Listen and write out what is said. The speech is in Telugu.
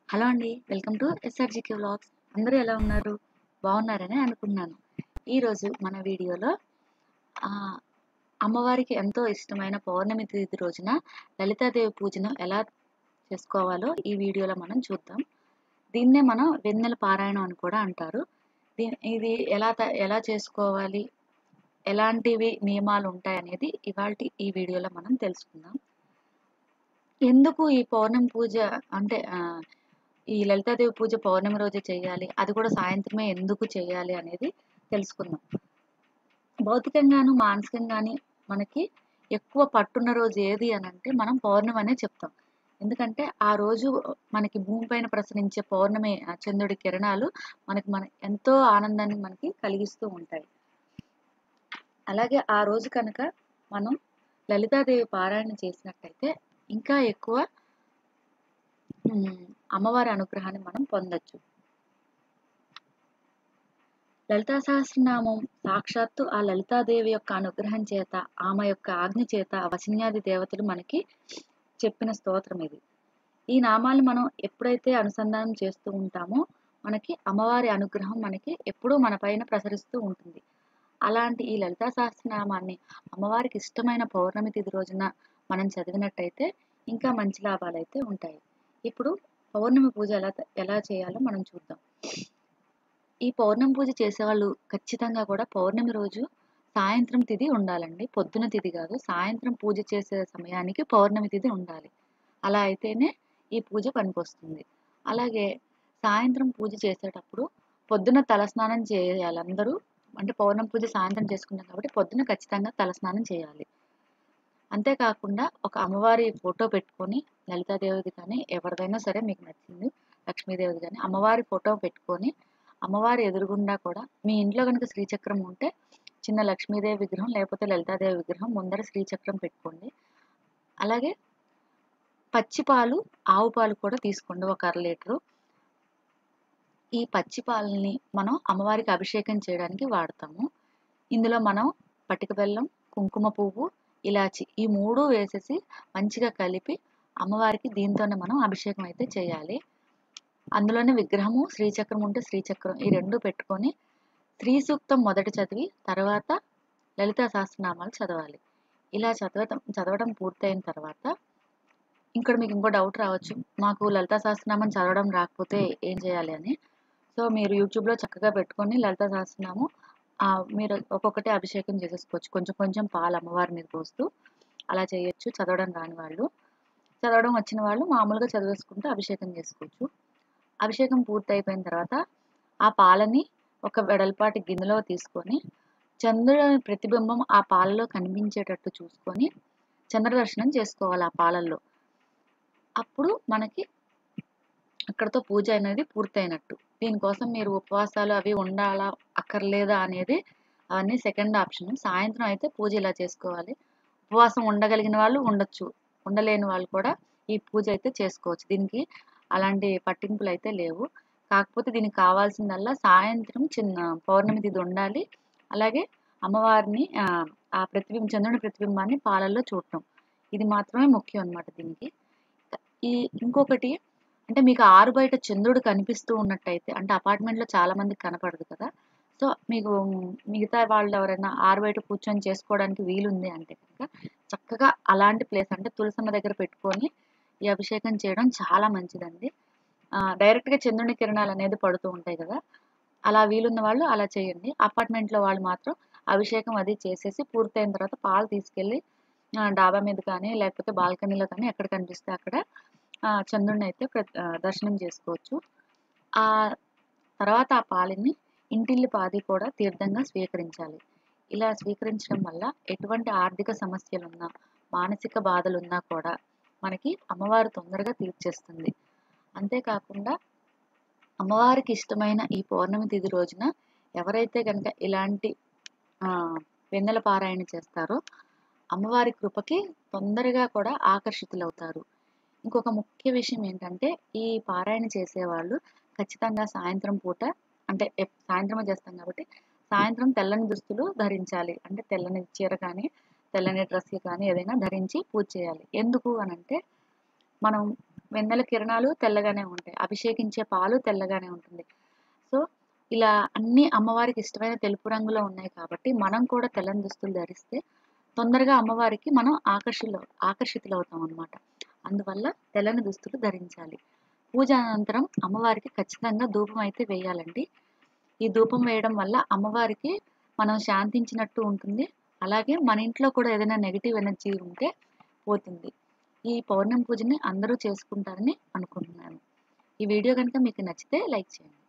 హలో అండి వెల్కమ్ టు ఎస్ఆర్జీకే వ్లాగ్స్ అందరూ ఎలా ఉన్నారు బాగున్నారని అనుకున్నాను ఈరోజు మన వీడియోలో ఆ, అమ్మవారికి ఎంతో ఇష్టమైన పౌర్ణమి తిథి రోజున లలితాదేవి పూజను ఎలా చేసుకోవాలో ఈ వీడియోలో మనం చూద్దాం దీన్నే మనం వెన్నెల పారాయణం అని కూడా అంటారు దీని ఇది ఎలా త- ఎలా చేసుకోవాలి ఎలాంటివి నియమాలు ఉంటాయి అనేది ఇవాళ ఈ వీడియోలో మనం తెలుసుకుందాం ఎందుకు ఈ పౌర్ణమి పూజ అంటే ఆ, ఈ లలితాదేవి పూజ పౌర్ణమి రోజే చేయాలి అది కూడా సాయంత్రమే ఎందుకు చేయాలి అనేది తెలుసుకుందాం భౌతికంగాను మానసికంగాని మనకి ఎక్కువ పట్టున్న రోజు ఏది అని అంటే మనం పౌర్ణమి అనే చెప్తాం ఎందుకంటే ఆ రోజు మనకి భూమిపైన ప్రసరించే పౌర్ణమి ఆ చంద్రుడి కిరణాలు మనకి మన ఎంతో ఆనందాన్ని మనకి కలిగిస్తూ ఉంటాయి అలాగే ఆ రోజు కనుక మనం లలితాదేవి పారాయణ చేసినట్టయితే ఇంకా ఎక్కువ ఉమ్, అమ్మవారి అనుగ్రహాన్ని మనం పొందొచ్చు లలితా సహస్రనామం సాక్షాత్తు ఆ లలితాదేవి యొక్క అనుగ్రహం చేత ఆమె యొక్క ఆజ్ఞ చేత వసిన్యాది దేవతలు మనకి చెప్పిన స్తోత్రం ఇది ఈ నామాలు మనం ఎప్పుడైతే అనుసంధానం చేస్తూ ఉంటామో మనకి అమ్మవారి అనుగ్రహం మనకి ఎప్పుడూ మన పైన ప్రసరిస్తూ ఉంటుంది అలాంటి ఈ లలితా సహస్రనామాన్ని అమ్మవారికి ఇష్టమైన పౌర్ణమి తిథి రోజున మనం చదివినట్టయితే ఇంకా మంచి లాభాలు అయితే ఉంటాయి ఇప్పుడు పౌర్ణమి పూజ ఎలా ఎలా చేయాలో మనం చూద్దాం ఈ పౌర్ణమి పూజ చేసేవాళ్ళు ఖచ్చితంగా కూడా పౌర్ణమి రోజు సాయంత్రం తిథి ఉండాలండి పొద్దున తిథి కాదు సాయంత్రం పూజ చేసే సమయానికి పౌర్ణమి తిథి ఉండాలి అలా అయితేనే ఈ పూజ పనికొస్తుంది అలాగే సాయంత్రం పూజ చేసేటప్పుడు పొద్దున తలస్నానం చేయాలి అందరూ అంటే పౌర్ణమి పూజ సాయంత్రం చేసుకుంటాం కాబట్టి పొద్దున ఖచ్చితంగా తలస్నానం చేయాలి అంతేకాకుండా ఒక అమ్మవారి ఫోటో పెట్టుకొని లలితాదేవిది కానీ ఎవరిదైనా సరే మీకు నచ్చింది లక్ష్మీదేవిది కానీ అమ్మవారి ఫోటో పెట్టుకొని అమ్మవారి ఎదురుగుండా కూడా మీ ఇంట్లో కనుక శ్రీచక్రం ఉంటే చిన్న లక్ష్మీదేవి విగ్రహం లేకపోతే లలితాదేవి విగ్రహం ముందర శ్రీచక్రం పెట్టుకోండి అలాగే పచ్చి పాలు ఆవు పాలు కూడా తీసుకోండి ఒక అర లీటరు ఈ పచ్చి పాలని మనం అమ్మవారికి అభిషేకం చేయడానికి వాడతాము ఇందులో మనం పటిక బెల్లం కుంకుమ పువ్వు ఇలాచి ఈ మూడు వేసేసి మంచిగా కలిపి అమ్మవారికి దీంతోనే మనం అభిషేకం అయితే చేయాలి అందులోనే విగ్రహము శ్రీచక్రం ఉంటే శ్రీచక్రం ఈ రెండు పెట్టుకొని శ్రీ సూక్తం మొదటి చదివి తర్వాత లలితా సహస్రనామాలు చదవాలి ఇలా చదవటం చదవడం పూర్తయిన తర్వాత ఇక్కడ మీకు ఇంకో డౌట్ రావచ్చు మాకు లలితా సహస్రనామం చదవడం రాకపోతే ఏం చేయాలి అని సో మీరు యూట్యూబ్లో చక్కగా పెట్టుకొని లలితా సహస్రనామం ఆ, మీరు ఒక్కొక్కటి అభిషేకం చేసేసుకోవచ్చు కొంచెం కొంచెం పాలు అమ్మవారి మీద పోస్తూ అలా చేయొచ్చు చదవడం రాని వాళ్ళు చదవడం వచ్చిన వాళ్ళు మామూలుగా చదివేసుకుంటూ అభిషేకం చేసుకోవచ్చు అభిషేకం పూర్తి అయిపోయిన తర్వాత ఆ పాలని ఒక వెడల్పాటి గిన్నెలో తీసుకొని చంద్రుడి ప్రతిబింబం ఆ పాలలో కనిపించేటట్టు చూసుకొని చంద్ర దర్శనం చేసుకోవాలి ఆ పాలల్లో అప్పుడు మనకి అక్కడతో పూజ అనేది పూర్తయినట్టు దీనికోసం మీరు ఉపవాసాలు అవి ఉండాలా అక్కర్లేదా అనేది అవన్నీ సెకండ్ ఆప్షన్ సాయంత్రం అయితే పూజ ఇలా చేసుకోవాలి ఉపవాసం ఉండగలిగిన వాళ్ళు ఉండొచ్చు ఉండలేని వాళ్ళు కూడా ఈ పూజ అయితే చేసుకోవచ్చు దీనికి అలాంటి పట్టింపులు అయితే లేవు కాకపోతే దీనికి కావాల్సిందల్లా సాయంత్రం చిన్న పౌర్ణమి తిథి ఉండాలి అలాగే అమ్మవారిని ఆ, ఆ ప్రతిబింబ చంద్రుని ప్రతిబింబాన్ని పాలల్లో చూడటం ఇది మాత్రమే ముఖ్యం అన్నమాట దీనికి ఈ ఇంకొకటి అంటే మీకు ఆరు బయట చంద్రుడు కనిపిస్తూ ఉన్నట్టయితే అంటే అపార్ట్మెంట్లో చాలా మందికి కనపడదు కదా సో మీకు మిగతా వాళ్ళు ఎవరైనా ఆరు బయట కూర్చొని చేసుకోవడానికి వీలుంది అంటే కనుక చక్కగా అలాంటి ప్లేస్ అంటే తులసమ్మ దగ్గర పెట్టుకొని ఈ అభిషేకం చేయడం చాలా మంచిదండి ఆ, డైరెక్ట్గా చంద్రుని కిరణాలు అనేది పడుతూ ఉంటాయి కదా అలా వీలున్న వాళ్ళు అలా చేయండి అపార్ట్మెంట్లో వాళ్ళు మాత్రం అభిషేకం అది చేసేసి పూర్తయిన తర్వాత పాలు తీసుకెళ్ళి ఆ, డాబా మీద కానీ లేకపోతే బాల్కనీలో కానీ ఎక్కడ కనిపిస్తే అక్కడ ఆ, చంద్రుడిని అయితే ప్ర- ఆ, దర్శనం చేసుకోవచ్చు ఆ తర్వాత ఆ పాలని ఇంటిల్లి పాది కూడా తీర్థంగా స్వీకరించాలి ఇలా స్వీకరించడం వల్ల ఎటువంటి ఆర్థిక సమస్యలున్నా మానసిక బాధలున్నా కూడా మనకి అమ్మవారు తొందరగా తీర్చేస్తుంది అంతేకాకుండా అమ్మవారికి ఇష్టమైన ఈ పౌర్ణమి తిథి రోజున ఎవరైతే కనుక ఇలాంటి ఆ, వెన్నెల పారాయణ చేస్తారో అమ్మవారి కృపకి తొందరగా కూడా ఆకర్షితులవుతారు ఇంకొక ముఖ్య విషయం ఏంటంటే ఈ పారాయణ చేసేవాళ్ళు ఖచ్చితంగా సాయంత్రం పూట అంటే ఎప్- సాయంత్రమే చేస్తాం కాబట్టి సాయంత్రం తెల్లని దుస్తులు ధరించాలి అంటే తెల్లని చీర కానీ తెల్లని డ్రెస్సులు కానీ ఏదైనా ధరించి పూజ చేయాలి ఎందుకు అని అంటే మనం వెన్నెల కిరణాలు తెల్లగానే ఉంటాయి అభిషేకించే పాలు తెల్లగానే ఉంటుంది సో ఇలా అన్ని అమ్మవారికి ఇష్టమైన తెలుపు రంగులో ఉన్నాయి కాబట్టి మనం కూడా తెల్లని దుస్తులు ధరిస్తే తొందరగా అమ్మవారికి మనం ఆకర్షిలో ఆకర్షితులవుతాం అనమాట అందువల్ల తెల్లని దుస్తులు ధరించాలి పూజ అనంతరం అమ్మవారికి ఖచ్చితంగా ధూపం అయితే వేయాలండి ఈ ధూపం వేయడం వల్ల అమ్మవారికి మనం శాంతించినట్టు ఉంటుంది అలాగే మన ఇంట్లో కూడా ఏదైనా నెగిటివ్ ఎనర్జీ ఉంటే పోతుంది ఈ పౌర్ణమి పూజని అందరూ చేసుకుంటారని అనుకుంటున్నాను ఈ వీడియో కనుక మీకు నచ్చితే లైక్ చేయండి